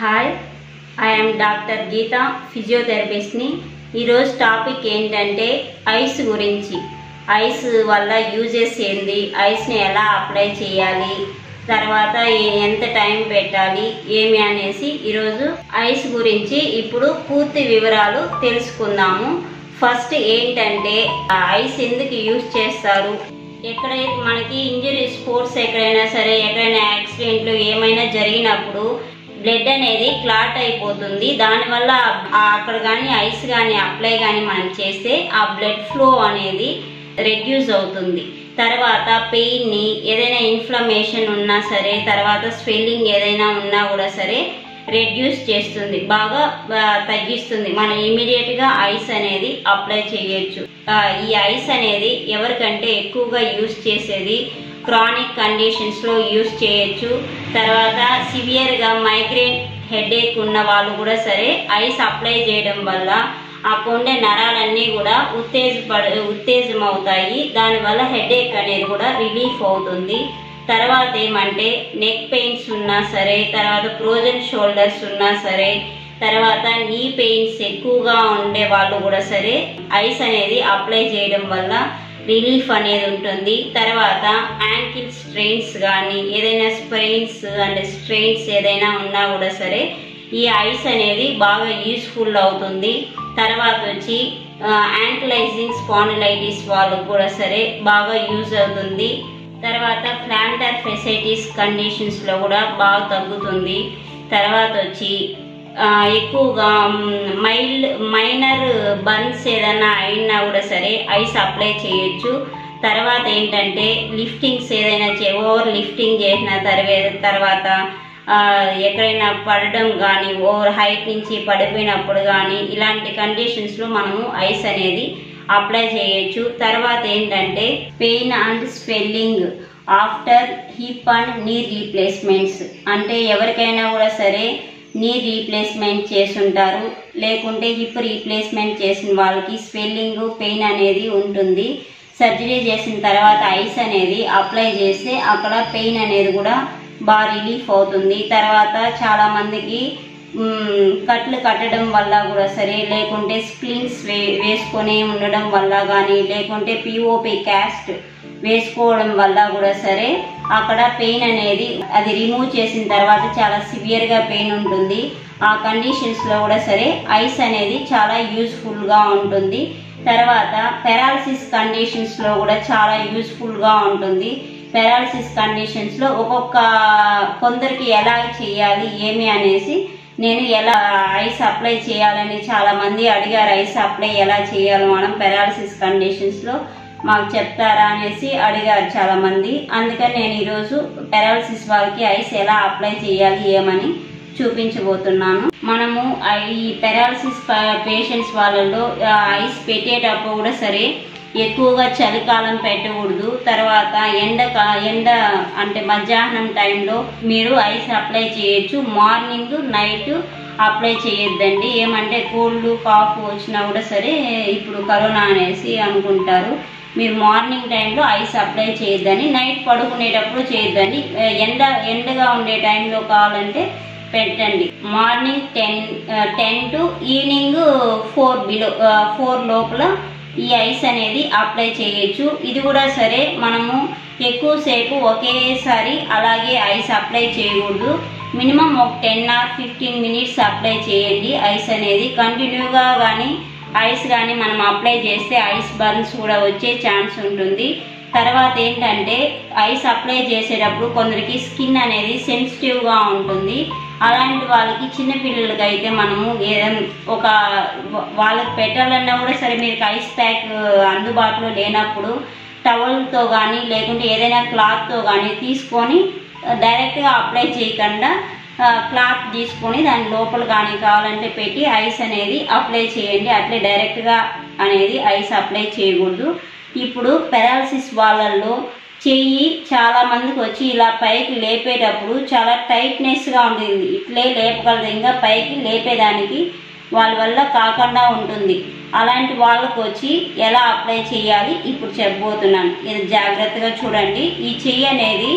hi I'm doctor Geetha ఫిజియోథెరపిస్ట్ని ఈరోజు topic ఏంటంటే ఐస్ గురించి ఐస్ వల్ల యూజెస్ ఏంది ఐస్ని ఎలా అప్లై చేయాలి తర్వాత ఏ- ఎంత టైం పెట్టాలి ఏమి అనేసి ఈరోజు ఐస్ గురించి ఇప్పుడు పూర్తి వివరాలు తెలుసుకుందాము ఫస్ట్ ఏంటంటే ఆ ఐస్ ఎందుకు యూజ్ చేస్తారు ఎక్కడైతే మనకి ఇంజరీ స్పోర్ట్స్ ఎక్కడైనా సరే ఎక్కడైనా యాక్సిడెంట్లు ఏమైనా జరిగినప్పుడు బ్లడ్ అనేది క్లాట్ అయిపోతుంది దానివల్ల ఆ అక్కడ కానీ ఐస్ కానీ అప్లై కానీ మనం చేస్తే ఆ బ్లడ్ ఫ్లో అనేది రెడ్యూస్ అవుతుంది తర్వాత పెయిన్ ని ఏదైనా ఇన్ఫ్లమేషన్ ఉన్నా సరే తర్వాత స్వెల్లింగ్ ఏదైనా ఉన్నా కూడా సరే రెడ్యూస్ చేస్తుంది బాగా ఆ, తగ్గిస్తుంది మనం ఇమీడియట్ గా ఐస్ అనేది అప్లై చేయొచ్చు ఆ, ఈ ఐస్ అనేది ఎవరికంటే ఎక్కువగా యూస్ చేసేది క్రానిక్ కండిషన్స్ లో యూస్ చేయొచ్చు తర్వాత సివియర్ గా మైగ్రేన్ హెడేక్ ఉన్న వాళ్ళు కూడా సరే ఐస్ అప్లై చేయడం వల్ల ఆ కొండే నరాలన్నీ కూడా ఉత్తేజపడ ఉత్తేజం అవుతాయి దానివల్ల హెడేక్ అనేది కూడా రిలీఫ్ అవుతుంది తర్వాత ఏమంటే నెక్ పెయిన్స్ ఉన్నా సరే తర్వాత ఫ్రోజన్ షోల్డర్స్ ఉన్నా సరే తర్వాత నీ పెయిన్స్ ఎక్కువగా ఉండే వాళ్ళు కూడా సరే ఐస్ అనేది అప్లై చేయడం వల్ల రిలీఫ్ అనేది ఉంటుంది తర్వాత యాంకిల్ స్ట్రెయిన్స్ కానీ ఏదైనా స్ప్రెయిన్స్ అండ్ స్ట్రెయిన్స్ ఏదైనా ఉన్నా కూడా సరే ఈ ఐస్ అనేది బాగా యూస్ఫుల్ అవుతుంది తర్వాత వచ్చి యాంక్లైజింగ్ స్పాండిలైటిస్ వాళ్ళకు కూడా సరే బాగా యూజ్ అవుతుంది తర్వాత ప్లాంటర్ ఫెసైటిస్ కండిషన్స్ లో కూడా బాగా తగ్గుతుంది తర్వాత వచ్చి ఆ, ఎక్కువగా మైల్డ్ మైనర్ బర్న్స్ ఏదైనా అయినా కూడా సరే ఐస్ అప్లై చేయొచ్చు తర్వాత ఏంటంటే లిఫ్టింగ్స్ ఏదైనా ఓవర్ లిఫ్టింగ్ చేసిన తర్వే తర్వాత ఆ, ఎక్కడైనా పడడం కానీ ఓవర్ హైట్ నుంచి పడిపోయినప్పుడు కానీ ఇలాంటి కండిషన్స్లో మనము ఐస్ అనేది అప్లై చేయొచ్చు తర్వాత ఏంటంటే pain and swelling after hip and knee replacements అంటే ఎవరికైనా కూడా సరే నీ రీప్లేస్మెంట్ చేసుంటారు లేకుంటే హిప్ రీప్లేస్మెంట్ చేసిన వాళ్ళకి స్వెల్లింగ్ పెయిన్ అనేది ఉంటుంది సర్జరీ చేసిన తర్వాత ఐస్ అనేది అప్లై చేస్తే అక్కడ పెయిన్ అనేది కూడా బాగా రిలీఫ్ అవుతుంది తర్వాత చాలా మందికి మ్, కట్లు కట్టడం వల్ల కూడా సరే లేకుంటే స్ప్లిన్స్ వే వేసుకొని ఉండడం వల్ల కానీ లేకుంటే పిఓపి క్యాస్ట్ వేసుకోవడం వల్ల కూడా సరే అక్కడ పెయిన్ అనేది అది రిమూవ్ చేసిన తర్వాత చాలా సివియర్ గా పెయిన్ ఉంటుంది ఆ కండిషన్స్ లో కూడా సరే ఐస్ అనేది చాలా యూస్ఫుల్ గా ఉంటుంది తర్వాత పెరాలసిస్ కండిషన్స్ లో కూడా చాలా యూస్ఫుల్ గా ఉంటుంది పెరాలసిస్ కండిషన్స్ లో ఒక్కొక్క కొందరికి ఎలా చేయాలి ఏమి అనేసి నేను ఎలా ఐస్ అప్లై చేయాలని చాలా మంది అడిగారు ఐస్ అప్లై ఎలా చేయాలి మనం పెరాలసిస్ కండిషన్స్ లో మాకు చెప్తారా అనేసి అడిగారు చాలా మంది అందుకని నేను ఈరోజు పెరాలసిస్ వాళ్ళకి ఐస్ ఎలా అప్లై చేయాలి ఏమని చూపించబోతున్నాను మనము ఐ- ఈ పెరాలసిస్ పేషెంట్స్ వాళ్ళలో ఆ, ఐస్ పెట్టేటప్పుడు కూడా సరే ఎక్కువగా చలికాలం పెట్టకూడదు తర్వాత ఎండ కా- ఎండ అంటే మధ్యాహ్నం టైంలో మీరు ఐస్ అప్లై చేయొచ్చు మార్నింగ్ నైట్ అప్లై చేయొద్దండి ఏమంటే కోల్డ్ కాఫ్ వచ్చినా కూడా సరే ఇప్పుడు కరోనా అనేసి అనుకుంటారు మీరు మార్నింగ్ టైంలో ఐస్ అప్లై చేయొద్దని నైట్ పడుకునేటప్పుడు చేయొద్దండి ఆ, ఎండ ఎండగా ఉండే టైంలో కావాలంటే పెట్టండి morning ten ten to evening four below four లోపల ఈ ఐస్ అనేది అప్లై చేయొచ్చు ఇది కూడా సరే మనము ఎక్కువసేపు ఒకేసారి అలాగే ఐస్ అప్లై చేయకూడదు మినిమం ఒక ten or fifteen minutes apply చేయండి ఐస్ అనేది కంటిన్యూగా కానీ ఐస్ కానీ మనం అప్లై చేస్తే ఐస్ బర్న్స్ కూడా వచ్చే ఛాన్స్ ఉంటుంది తర్వాత ఏంటంటే ఐస్ అప్లై చేసేటప్పుడు కొందరికి స్కిన్ అనేది సెన్సిటివ్గా ఉంటుంది అలాంటి వాళ్ళకి చిన్న పిల్లలకి అయితే మనము ఏదైనా ఒక వా- వాళ్ళకి పెట్టాలన్నా కూడా సరే మీకు ఐస్ ప్యాక్ అందుబాటులో లేనప్పుడు టవల్తో కానీ లేకుంటే ఏదైనా క్లాత్తో కానీ తీసుకొని డైరెక్ట్గా అప్లై చేయకుండా ఆ, క్లాత్ తీసుకొని దాని లోపల కానీ కావాలంటే పెట్టి ఐస్ అనేది అప్లై చేయండి అట్లే డైరెక్ట్గా అనేది ఐస్ అప్లై చేయకూడదు ఇప్పుడు పెరాలసిస్ వాళ్ళల్లో చెయ్యి చాలా మందికి వచ్చి ఇలా పైకి లేపేటప్పుడు చాలా టైట్నెస్ గా ఉంటుంది ఇట్లే లేపగలదు ఇంకా పైకి లేపేదానికి వాళ్ళ వల్ల కాకుండా ఉంటుంది అలాంటి వాళ్ళకు వచ్చి ఎలా అప్లై చేయాలి ఇప్పుడు చెప్పబోతున్నాను ఇది జాగ్రత్తగా చూడండి ఈ చెయ్యి అనేది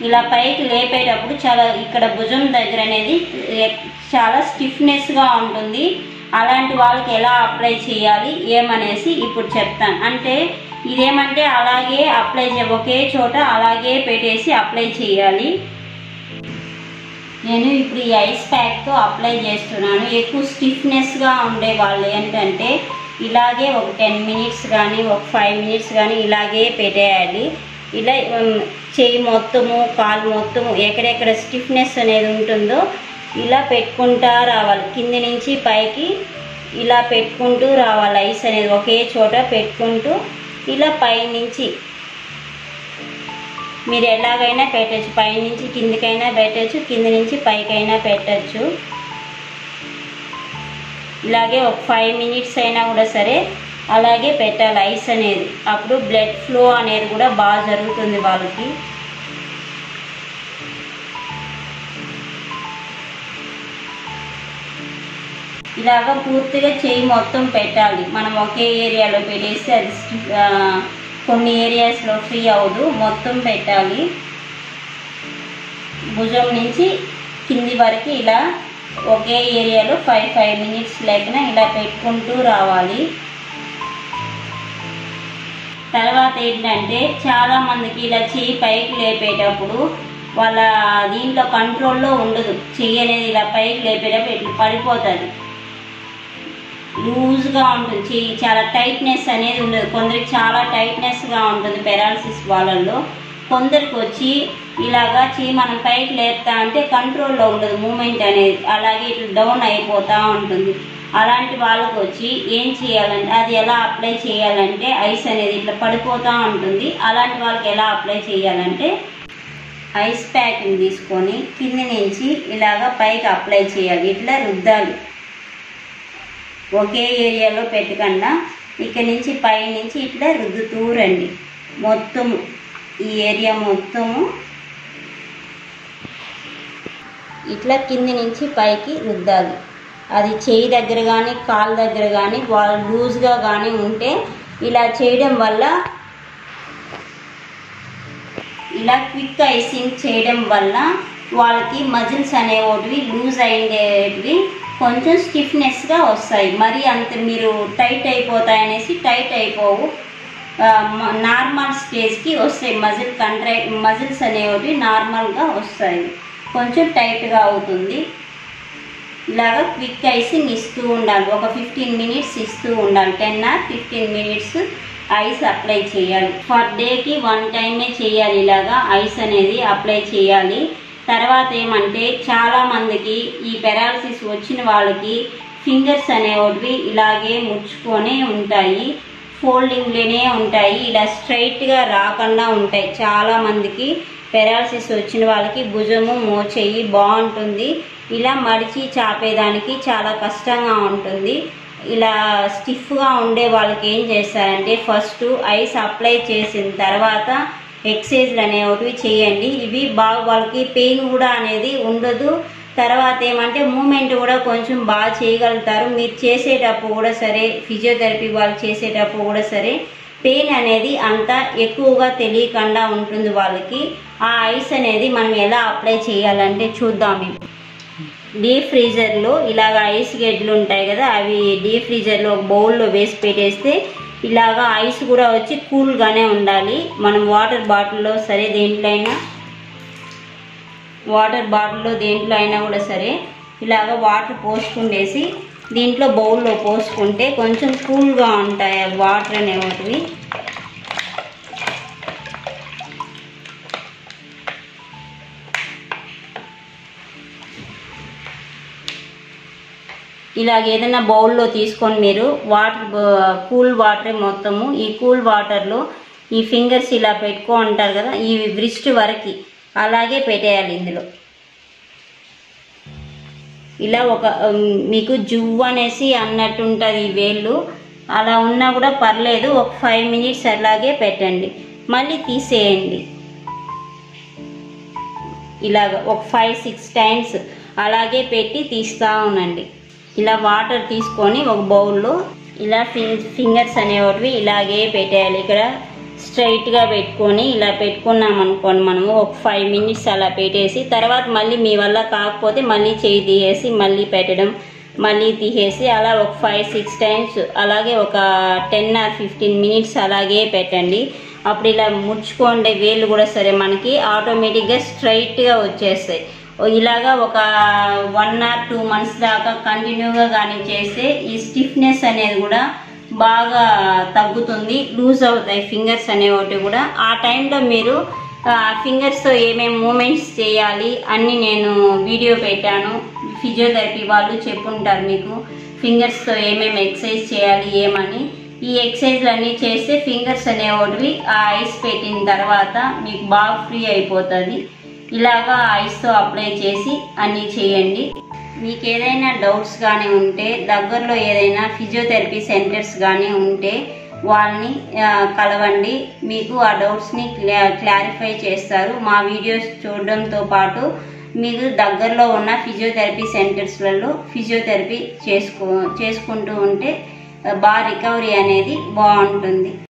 ఇలా పైకి లేపేటప్పుడు చాలా ఇక్కడ భుజం దగ్గర అనేది ఎ- చాలా స్టిఫ్నెస్గా ఉంటుంది అలాంటి వాళ్ళకి ఎలా అప్లై చేయాలి ఏమనేసి ఇప్పుడు చెప్తాను అంటే ఇదేమంటే అలాగే అప్లై చే ఒకే చోట అలాగే పెట్టేసి అప్లై చేయాలి నేను ఇప్పుడు ఈ ఐస్ ప్యాక్తో అప్లై చేస్తున్నాను ఎక్కువ స్టిఫ్నెస్గా ఉండే వాళ్ళు ఏంటంటే ఇలాగే ఒక టెన్ మినిట్స్ కానీ ఒక ఫైవ్ మినిట్స్ కానీ ఇలాగే పెట్టేయాలి ఇలా ఉమ్, చెయ్యి మొత్తము కాలు మొత్తము ఎక్కడెక్కడ స్టిఫ్నెస్ అనేది ఉంటుందో ఇలా పెట్టుకుంటా రావాలి కింది నుంచి పైకి ఇలా పెట్టుకుంటూ రావాలి ఐస్ అనేది ఒకే చోట పెట్టుకుంటూ ఇలా పైనుంచి మీరు ఎలాగైనా పెట్టచ్చు పైనుంచి కిందికైనా పెట్టచ్చు కింది నుంచి పైకైనా పెట్టచ్చు ఇలాగే ఒక ఫైవ్ మినిట్స్ అయినా కూడా సరే అలాగే పెట్టాలి ఐస్ అనేది అప్పుడు బ్లడ్ ఫ్లో అనేది కూడా బాగా జరుగుతుంది వాళ్ళకి ఇలాగ పూర్తిగా చేయి మొత్తం పెట్టాలి మనం ఒకే ఏరియాలో పెట్టేస్తే అది స్టి- ఆ, కొన్ని ఏరియాస్లో ఫ్రీ అవ్వదు మొత్తం పెట్టాలి భుజం నుంచి కింది వరకు ఇలా ఒకే ఏరియాలో ఫైవ్ ఫైవ్ మినిట్స్ లేకన ఇలా పెట్టుకుంటూ రావాలి తర్వాత ఏంటంటే చాలా మందికి ఇలా చెయ్యి పైకి లేపేటప్పుడు వాళ్ళ దీంట్లో కంట్రోల్లో ఉండదు చెయ్యి అనేది ఇలా పైకి లేపేటప్పుడు ఇట్లా పడిపోతుంది లూజ్గా ఉంటుంది చెయ్యి చాలా టైట్నెస్ అనేది ఉండదు కొందరికి చాలా టైట్నెస్గా ఉంటుంది పెరాలసిస్ వాళ్ళల్లో కొందరికి వచ్చి ఇలాగా చెయ్యి మనం పైకి లేపుతా అంటే కంట్రోల్లో ఉండదు మూమెంట్ అనేది అలాగే ఇట్లా డౌన్ అయిపోతూ ఉంటుంది అలాంటి వాళ్ళకి వచ్చి ఏం చేయాలంటే అది ఎలా అప్లై చేయాలంటే ఐస్ అనేది ఇట్లా పడిపోతూ ఉంటుంది అలాంటి వాళ్ళకి ఎలా అప్లై చేయాలంటే ఐస్ ప్యాక్ని తీసుకొని కింది నుంచి ఇలాగ పైకి అప్లై చేయాలి ఇట్లా రుద్దాలి ఒకే ఏరియాలో పెట్టకుండా ఇక్కడ నుంచి పై నుంచి ఇట్లా రుద్దుతూ రండి మొత్తము ఈ ఏరియా మొత్తము ఇట్లా కింది నుంచి పైకి రుద్దాలి అది చేయి దగ్గర కానీ కాలు దగ్గర కానీ వాళ్ళు లూజ్గా కానీ ఉంటే ఇలా చేయడం వల్ల ఇలా క్విక్ ఐసింగ్ చేయడం వల్ల వాళ్ళకి మజిల్స్ అనేవి లూజ్ అయ్యేటివి కొంచెం స్టిఫ్నెస్గా వస్తాయి మరి అంత మీరు టైట్ అయిపోతాయి అనేసి టైట్ అయిపోవు నార్మల్ స్టేజ్కి వస్తాయి మజిల్ కంట్రై మజిల్స్ అనేవి నార్మల్గా వస్తాయి కొంచెం టైట్గా అవుతుంది ఇలాగ క్విక్ ఐసింగ్ ఇస్తూ ఉండాలి ఒక ఫిఫ్టీన్ మినిట్స్ ఇస్తూ ఉండాలి ten or fifteen minutes ice apply చేయాలి ఫర్ డేకి వన్ టైమే చేయాలి ఇలాగా ఐస్ అనేది అప్లై చేయాలి తర్వాత ఏమంటే చాలా మందికి ఈ పెరాలసిస్ వచ్చిన వాళ్ళకి ఫింగర్స్ అనేవి ఇలాగే ముచ్చుకొనే ఉంటాయి ఫోల్డింగ్లోనే ఉంటాయి ఇలా స్ట్రైట్గా రాకుండా ఉంటాయి చాలా మందికి పెరాలసిస్ వచ్చిన వాళ్ళకి భుజము మోచెయ్యి బాగుంటుంది ఇలా మడిచి చాపేదానికి చాలా కష్టంగా ఉంటుంది ఇలా స్టిఫ్గా ఉండే వాళ్ళకి ఏం చేస్తారంటే ఫస్ట్ ఐస్ అప్లై చేసిన తర్వాత ఎక్సర్సైజ్లు అనేవి చేయండి ఇవి బాగా వాళ్ళకి పెయిన్ కూడా అనేది ఉండదు తర్వాత ఏమంటే మూమెంట్ కూడా కొంచెం బాగా చేయగలుగుతారు మీరు చేసేటప్పుడు కూడా సరే ఫిజియోథెరపీ వాళ్ళు చేసేటప్పుడు కూడా సరే పెయిన్ అనేది అంత ఎక్కువగా తెలియకుండా ఉంటుంది వాళ్ళకి ఆ ఐస్ అనేది మనం ఎలా అప్లై చేయాలంటే చూద్దాం ఇప్పుడు డీప్ ఫ్రీజర్లో ఇలాగ ఐస్ గడ్డలు ఉంటాయి కదా అవి డీప్ ఫ్రీజర్లో ఒక బౌల్లో వేసి పెట్టేస్తే ఇలాగ ఐస్ కూడా వచ్చి కూల్గానే ఉండాలి మనం వాటర్ బాటిల్లో సరే దేంట్లో అయినా వాటర్ బాటిల్లో దేంట్లో అయినా కూడా సరే ఇలాగ వాటర్ పోసుకుండేసి దీంట్లో బౌల్లో పోసుకుంటే కొంచెం కూల్గా ఉంటాయి ఆ వాటర్ అనేటివి ఇలాగ ఏదైనా బౌల్లో తీసుకొని మీరు వాటర్ కూల్ వాటర్ మొత్తము ఈ కూల్ వాటర్లో ఈ ఫింగర్స్ ఇలా పెట్టుకో అంటారు కదా ఈ వ్రిస్ట్ వరకు అలాగే పెట్టేయాలి ఇందులో ఇలా ఒక ఉమ్, మీకు జువ్వు అనేసి అన్నట్టు ఉంటుంది ఈ వేళ్ళు అలా ఉన్నా కూడా పర్లేదు ఒక ఫైవ్ మినిట్స్ అలాగే పెట్టండి మళ్ళీ తీసేయండి ఇలాగ ఒక ఫైవ్ సిక్స్ టైమ్స్ అలాగే పెట్టి తీస్తూ ఉండండి ఇలా వాటర్ తీసుకొని ఒక బౌల్లో ఇలా ఫింగర్స్ అనేవి ఇలాగే పెట్టేయాలి ఇక్కడ స్ట్రైట్గా పెట్టుకొని ఇలా పెట్టుకున్నాం అనుకోండి మనము ఒక ఫైవ్ మినిట్స్ అలా పెట్టేసి తర్వాత మళ్ళీ మీ వల్ల కాకపోతే మళ్ళీ చేయి తీసేసి మళ్ళీ పెట్టడం మళ్ళీ తీసేసి అలా ఒక ఫైవ్ సిక్స్ టైమ్స్ అలాగే ఒక టెన్ ఆర్ ఫిఫ్టీన్ మినిట్స్ అలాగే పెట్టండి అప్పుడు ఇలా ముడుచుకోండే వేళ్ళు కూడా సరే మనకి ఆటోమేటిక్గా స్ట్రైట్గా వచ్చేస్తాయి ఓ ఇలాగా ఒక వన్ ఆర్ టూ మంత్స్ దాకా కంటిన్యూగా కానీ చేస్తే ఈ స్టిఫ్నెస్ అనేది కూడా బాగా తగ్గుతుంది లూజ్ అవుతాయి ఫింగర్స్ అనేవి కూడా ఆ టైంలో మీరు ఫింగర్స్తో ఏమేమి మూమెంట్స్ చేయాలి అన్ని నేను వీడియో పెట్టాను ఫిజియోథెరపీ వాళ్ళు చెప్పుంటారు మీకు ఫింగర్స్తో ఏమేమి ఎక్సర్సైజ్ చేయాలి ఏమని ఈ ఎక్సర్సైజ్లు అన్నీ చేస్తే ఫింగర్స్ అనేవి ఆ ఐస్ పెట్టిన తర్వాత మీకు బాగా ఫ్రీ అయిపోతుంది ఇలాగా ఐస్తో అప్లై చేసి అన్నీ చేయండి మీకు ఏదైనా డౌట్స్ కానీ ఉంటే దగ్గరలో ఏదైనా ఫిజియోథెరపీ సెంటర్స్ కానీ ఉంటే వాళ్ళని ఆ, కలవండి మీకు ఆ డౌట్స్ని క్లా క్లారిఫై చేస్తారు మా వీడియోస్ చూడడంతో పాటు మీకు దగ్గరలో ఉన్న ఫిజియోథెరపీ సెంటర్స్లలో ఫిజియోథెరపీ చేసుకో చేసుకుంటూ ఉంటే ఆ, బాగా రికవరీ అనేది బాగుంటుంది